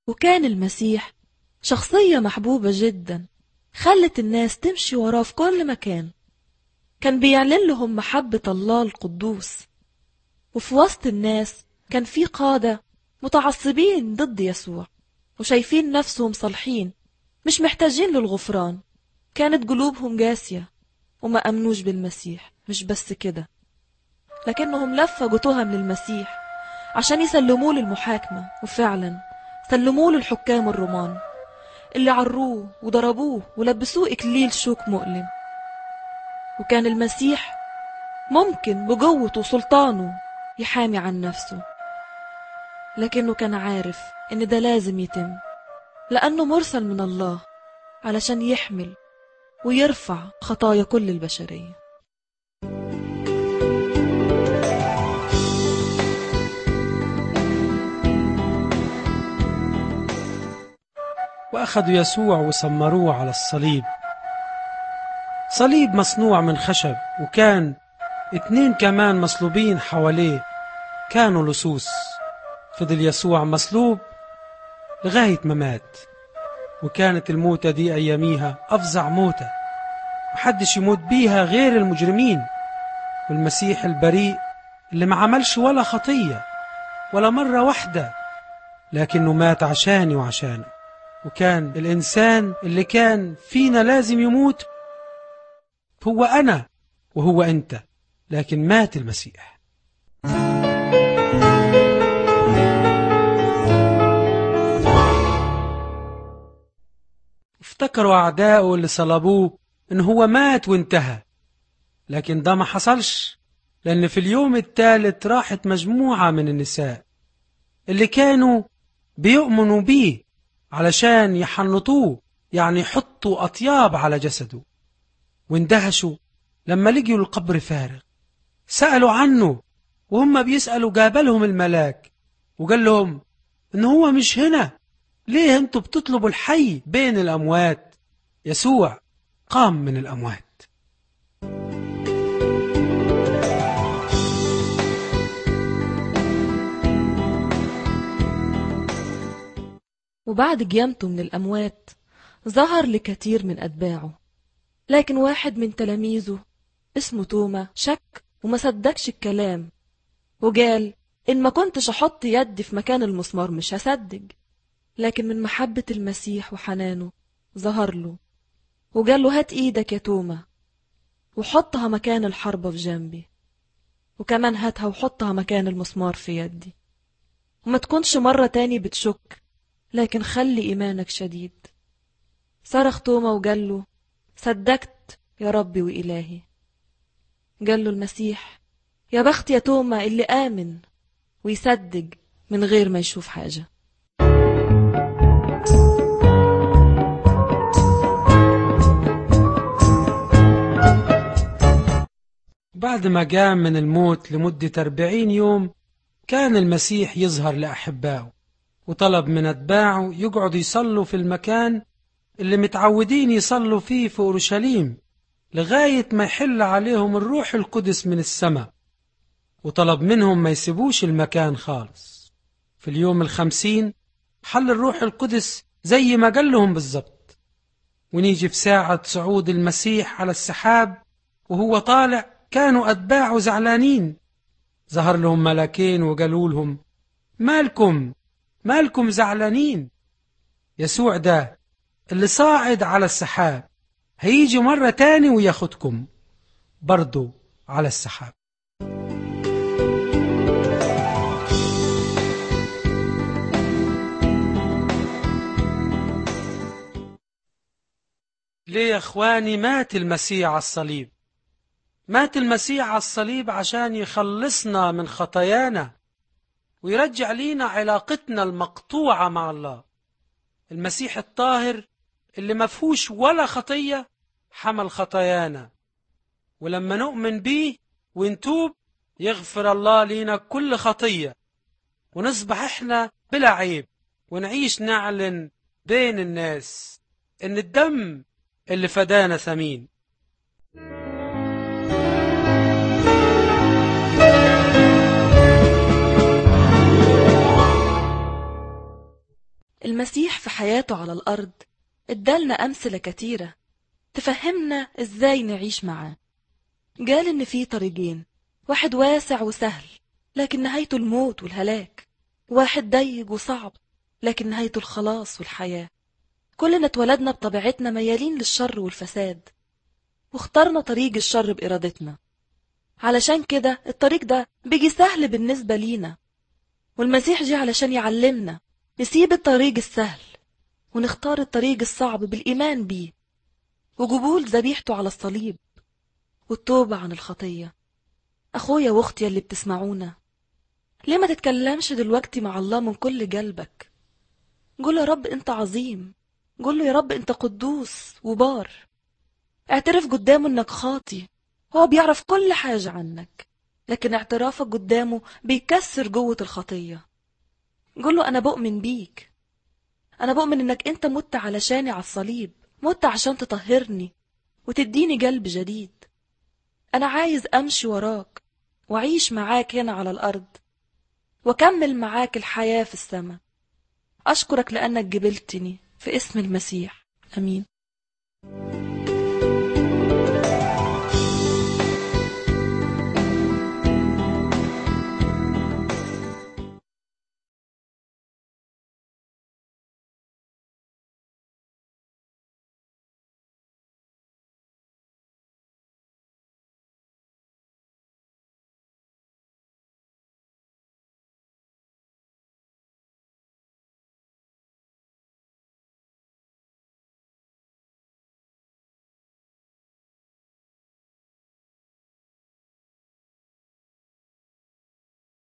وكان المسيح شخصية محبوبة جدا خلت الناس تمشي وراه في كل مكان كان بيعلن لهم محبة الله القدوس وفي وسط الناس كان في قادة متعصبين ضد يسوع وشايفين نفسهم صالحين مش محتاجين للغفران كانت قلوبهم جاسية وما أمنوش بالمسيح مش بس كده لكنهم لفقوا تهم للمسيح عشان يسلموه للمحاكمة وفعلا سلموه للحكام الرومان اللي عروه وضربوه ولبسوه إكليل شوك مؤلم وكان المسيح ممكن بقوته وسلطانه يحامي عن نفسه لكنه كان عارف إن ده لازم يتم لأنه مرسل من الله علشان يحمل ويرفع خطايا كل البشرية وأخذوا يسوع وسمروه على الصليب صليب مصنوع من خشب وكان اتنين كمان مصلوبين حواليه كانوا لصوص فضل يسوع مصلوب لغاية ما مات وكانت الموتة دي أياميها أفظع موتة محدش يموت بيها غير المجرمين والمسيح البريء اللي ما عملش ولا خطية ولا مرة واحدة لكنه مات عشاني وعشانك وكان الإنسان اللي كان فينا لازم يموت هو أنا وهو أنت لكن مات المسيح افتكروا أعدائه اللي صلبوه إن هو مات وانتهى لكن ده ما حصلش لأن في اليوم الثالث راحت مجموعة من النساء اللي كانوا بيؤمنوا بيه علشان يحنطوه يعني يحطوا أطياب على جسده واندهشوا لما لقيوا القبر فارغ سألوا عنه وهم بيسألوا جابلهم الملاك وقال لهم إن هو مش هنا ليه انتوا بتطلبوا الحي بين الأموات يسوع قام من الأموات وبعد قيامته من الأموات ظهر لكثير من أتباعه لكن واحد من تلاميذه اسمه توما شك وما صدقش الكلام وقال إن ما كنتش أحط يدي في مكان المسمار مش هصدق لكن من محبة المسيح وحنانه ظهر له وقال له هات إيدك يا توما وحطها مكان الحربة في جنبي وكمان هاتها وحطها مكان المسمار في يدي وما تكونش مرة تاني بتشك لكن خلي إيمانك شديد صرخ توما وقال له صدقت يا ربي وإلهي قال له المسيح يا بخت يا توما اللي آمن ويصدق من غير ما يشوف حاجة بعد ما قام من الموت لمدة أربعين يوم كان المسيح يظهر لأحبائه وطلب من أتباعه يقعدوا يصلوا في المكان اللي متعودين يصلوا فيه في أورشليم لغاية ما يحل عليهم الروح القدس من السماء وطلب منهم ما يسيبوش المكان خالص في اليوم الخمسين حل الروح القدس زي ما قال لهم بالظبط ونيجي في ساعة صعود المسيح على السحاب وهو طالع كانوا أتباعه زعلانين ظهر لهم ملاكين وقالوا لهم مالكم مالكم زعلانين يسوع ده اللي صاعد على السحاب هيجي مرة تاني وياخدكم برضو على السحاب ليه يا اخواني مات المسيح على الصليب مات المسيح على الصليب عشان يخلصنا من خطايانا ويرجع لينا علاقتنا المقطوعة مع الله المسيح الطاهر اللي ما فيهوش ولا خطية حمل خطايانا ولما نؤمن بيه ونتوب يغفر الله لينا كل خطية ونصبح احنا بلا عيب ونعيش نعلن بين الناس ان الدم اللي فدانا ثمين المسيح في حياته على الأرض ادالنا أمثلة كتيرة تفهمنا إزاي نعيش معاه قال إن في طريقين واحد واسع وسهل لكن نهايته الموت والهلاك واحد ضيق وصعب لكن نهايته الخلاص والحياة كلنا اتولدنا بطبيعتنا ميالين للشر والفساد واخترنا طريق الشر بإرادتنا علشان كده الطريق ده بيجي سهل بالنسبة لينا والمسيح جه علشان يعلمنا نسيب الطريق السهل ونختار الطريق الصعب بالإيمان بيه وقبول ذبيحته على الصليب والتوبة عن الخطية أخويا وأختي اللي بتسمعونا ليه ما تتكلمش دلوقتي مع الله من كل قلبك قول يا رب أنت عظيم قول له يا رب أنت قدوس وبار اعترف قدامه إنك خاطي هو بيعرف كل حاجة عنك لكن اعترافك قدامه بيكسر جوة الخطية قول له أنا بؤمن بيك أنا بؤمن إنك أنت مت علشاني على الصليب مت عشان تطهرني وتديني قلب جديد أنا عايز أمشي وراك وأعيش معاك هنا على الأرض وأكمل معاك الحياة في السماء أشكرك لأنك جبلتني في اسم المسيح أمين